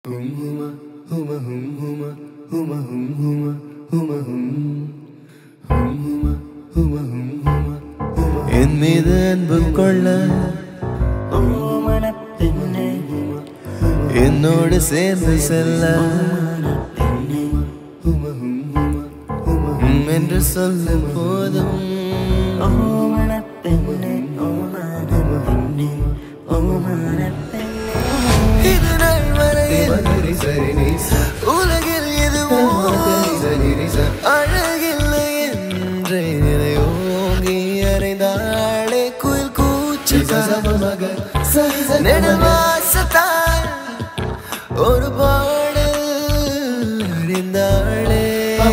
ஹும் ஹும ஹும ஹும் ஹும ஹும ஹும் ஹும ஹும ஹும் ஹும் ஹும ஹும ஹும் ஹும ஹும என் மீது அன்பு கொள்ள என்னோடு சேர்ந்து செல்ல உம் என்று சொல்ல போதும் இது நாள் வரையில் உலகில் எதுவும் அழகில்லை என்றே நிலை ஓங்கி அறைந்தாளே குயில் கூச்சு நெடுவாசத்தால் ஒரு பாடல் அறிந்தாளே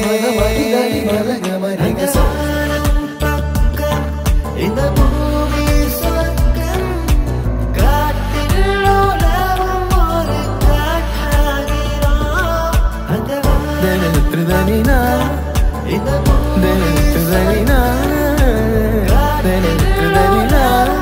இந்த பூமி சொர்க்கம் காட்டில் உலவும் ஒரு காற்றாகிறோம் அந்த தினத்துதனினா இந்த பூமி தினத்துதனினா தினத்துதனினா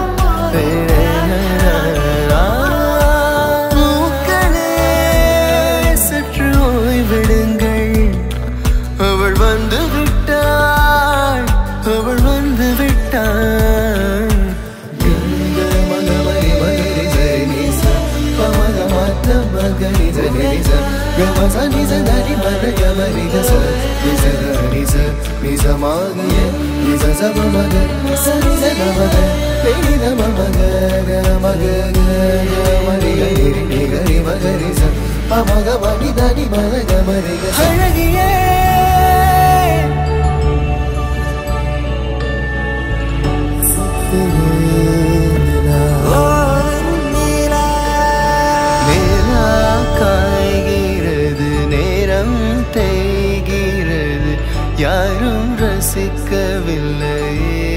பூக்களே சற்று ஓய்விடுங்கள் அவள் வந்து விட்டாள் அவள் வந்து விட்டாள் இந்த மகமரி மகரி சரி நீச பமக மாத்த மகரி சரி நீச கமச நிச தனி மத கமரி கச நிச நிச நிச மாகிய நிச சப மக நிச நிச நமக பெரி நம மக க மக க க மரி கரி நி கரி மகரி ச பமக மணி தனி மத கமரி கச அழகியே நிலா காய்கிறது நேரம் தேய்கிறது யாரும் ரசிக்கவில்லையே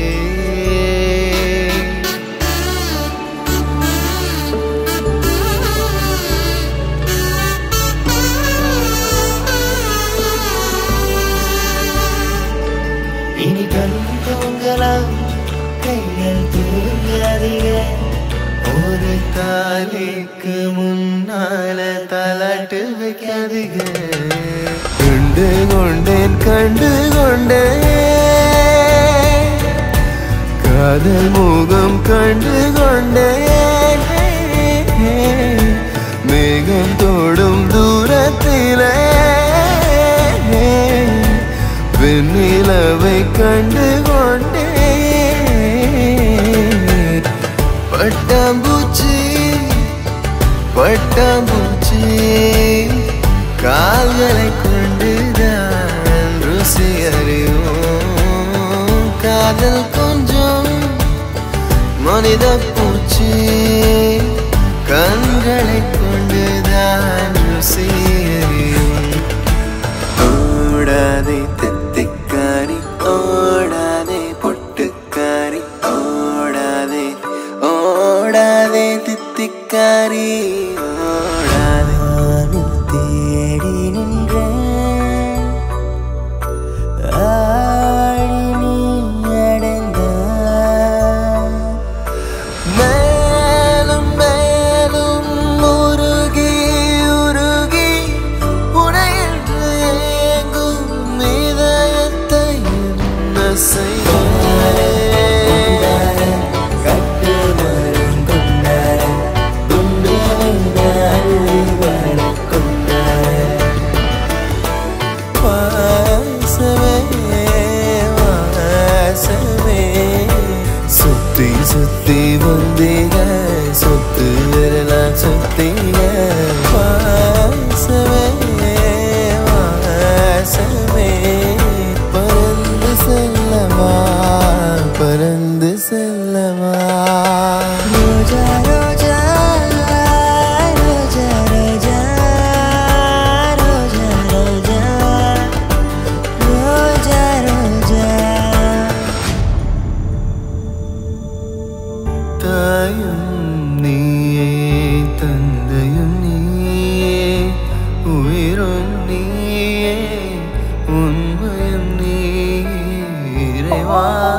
இனி கண் தூங்கலாம் கைகள் தூங்காதீங்க ஒரு தாலிக்கு முன்னால தலாட்டு வைக்காதீங்க கண்டு கொண்டேன் கண்டு கொண்டேன் காதல் முகம் கண்டு கொண்டேன் மேகம் தோடும் தூரத்திலே வெண்ணிலவை கண்டு கொண்டேன் பட்டாம்பூச்சி பட்டாம்பூச்சி கால்களை கொண்டுதான் ருசி அறிவோம் காதல் கொஞ்சம் மனித பூச்சி கண்களை கொண்டுதான் ருசி அறிவோம் ஓடாதே தித்திக்காரி ஓடாதே பொட்டுக்காரி ஓடாதே ஓடாதே தித்திக்காரி ஓடாதே நானும் தேடி நின்றேன் ஆடி நீ அடைந்தாய் மேலும் மேலும் உருகி உருகி உனையென்று ஏங்கும் இதயத்தை என்ன செய்வேன் கட்டு மரம் கொண்டாட குண்டு அள்ளி வர கொண்டாட வாசமே வாசமே சுத்தி சுத்தி வந்தீங்க சுத்து வரலாம் சுத்தீங்க வாசமே வாசமே பறந்து செல்லவா பறந்து செல்லவா ரோஜா ரோஜா ரோஜா ரோஜா ரோஜா ரோஜா ரோஜா ரோஜா தாயும் நீயே தந்தையும் நீயே உயிரும் நீயே உண்மையும் நீ இறைவா